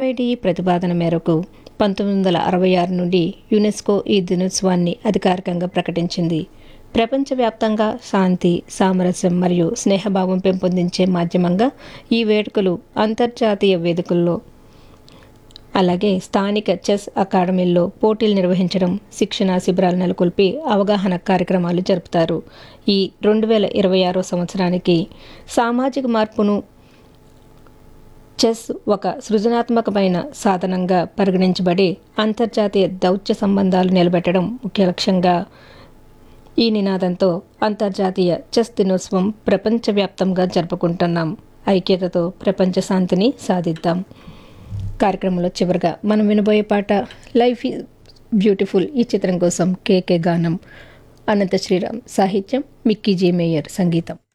FID ప్రతిపాదన మేరకు పంతొమ్మిది వందల అరవై ఆరు నుండి యునెస్కో ఈ దినోత్సవాన్ని అధికారికంగా ప్రకటించింది ప్రపంచవ్యాప్తంగా శాంతి సామరస్యం మరియు స్నేహభావం పెంపొందించే మాధ్యమంగా ఈ వేడుకలు అంతర్జాతీయ వేదికల్లో అలాగే స్థానిక చెస్ అకాడమీల్లో పోటీలు నిర్వహించడం శిక్షణ శిబిరాలు నెలకొల్పి అవగాహన కార్యక్రమాలు జరుపుతారు ఈ రెండు వేల ఇరవై ఆరో సంవత్సరానికి సామాజిక మార్పును చెస్ ఒక సృజనాత్మకమైన సాధనంగా పరిగణించబడి అంతర్జాతీయ దౌత్య సంబంధాలు నిలబెట్టడం ముఖ్య లక్ష్యంగా ఈ నినాదంతో అంతర్జాతీయ చెస్ దినోత్సవం ప్రపంచవ్యాప్తంగా జరుపుకుంటున్నాం ఐక్యతతో ప్రపంచ శాంతిని సాధిద్దాం కార్యక్రమంలో చివరిగా మనం వినబోయే పాట లైఫ్ ఈజ్ బ్యూటిఫుల్ ఈ చిత్రం కోసం కేకే గానం అనంత శ్రీరామ్ సాహిత్యం మిక్కీ జీ మేయర్ సంగీతం